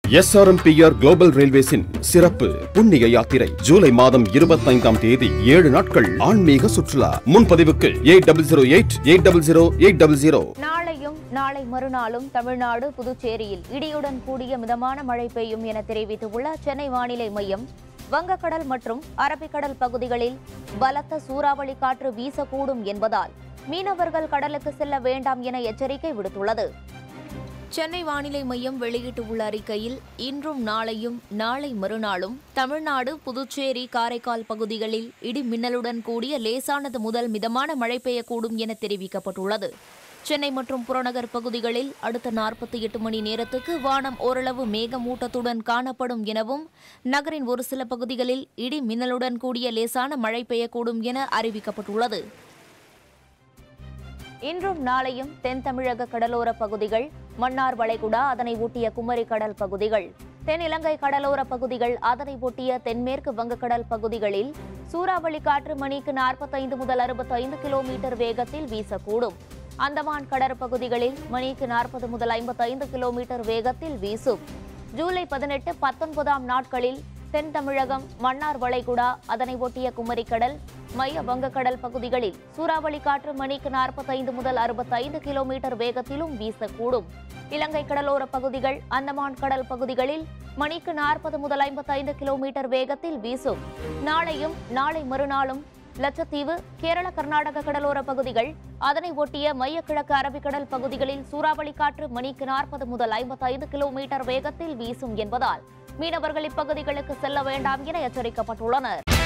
SRMPR global ரயில்வேஸின் சிறப்பு புண்ணிய யாத்திரை ஜூலை மாதம் இருபத்தைந்தாம் தேதி ஏழு நாட்கள் ஆன்மீக சுற்றுலா முன்பதிவுக்கு eight double zero eight eight double zero eight double zero நாளையும் நாளை மறுநாளும் தமிழ்நாடு புதுச்சேரியில் இடியுடன் கூடிய மிதமான மழை பெய்யும் என தெரிவித்துள்ள சென்னை வானிலை மையம் வங்கக்கடல் மற்றும் அரபிக்கடல் பகுதிகளில் பலத்த சூறாவளி காற்று வீசக்கூடும் என்பதால் மீனவர்கள் கடலுக்கு செல்ல வேண்டாம் என எச்சரிக்கை விடுத்துள்ளது சென்னை வானிலை மையம் வெளியிட்டுள்ள அறிக்கையில் இன்றும் நாளையும் நாளை மறுநாளும் தமிழ்நாடு புதுச்சேரி காரைக்கால் பகுதிகளில் இடி மின்னலுடன் கூடிய லேசானது முதல் மிதமான மழை பெய்யக்கூடும் என தெரிவிக்கப்பட்டுள்ளது சென்னை மற்றும் புறநகர் பகுதிகளில் அடுத்த நாற்பத்தி எட்டு மணி நேரத்துக்கு வானம் ஓரளவு மேகமூட்டத்துடன் காணப்படும் எனவும் நகரின் ஒரு சில பகுதிகளில் இடி மின்னலுடன் கூடிய லேசான மழை பெய்யக்கூடும் என அறிவிக்கப்பட்டுள்ளது இன்றும் நாளையும் தென் தமிழக கடலோர பகுதிகள் மன்னார் வளைகுடா அதனை ஒட்டிய குமரி கடல் பகுதிகள் தென் இலங்கை கடலோர பகுதிகள் அதனை ஒட்டிய தென்மேற்கு வங்கக்கடல் பகுதிகளில் சூறாவளி காற்று மணிக்கு நாற்பத்தைந்து முதல் அறுபத்தைந்து கிலோமீட்டர் வேகத்தில் வீசக்கூடும் அந்தமான் கடற்பகுதிகளில் மணிக்கு நாற்பது முதல் ஐம்பத்தைந்து கிலோமீட்டர் வேகத்தில் வீசும் ஜூலை பதினெட்டு பத்தொன்பதாம் நாட்களில் தென் தமிழகம் மன்னார் வளைகுடா அதனை ஒட்டிய குமரிக்கடல் மைய வங்கக்கடல் பகுதிகளில் சூறாவளி காற்று மணிக்கு நாற்பத்தைந்து முதல் அறுபத்தைந்து கிலோமீட்டர் வேகத்திலும் வீசக்கூடும் இலங்கை கடலோர பகுதிகள் அந்தமான் கடல் பகுதிகளில் மணிக்கு நாற்பது முதல் ஐம்பத்தைந்து கிலோமீட்டர் வேகத்தில் வீசும் நாளையும் நாளை மறுநாளும் லட்சத்தீவு கேரள கர்நாடக கடலோர பகுதிகள் அதனை ஒட்டிய மைய கிழக்கு அரபிக்கடல் பகுதிகளில் சூறாவளி காற்று மணிக்கு நாற்பது முதல் ஐம்பத்தைந்து கிலோமீட்டர் வேகத்தில் வீசும் என்பதால் மீனவர்கள் இப்பகுதிகளுக்கு செல்ல வேண்டாம் என எச்சரிக்கப்பட்டுள்ளனர்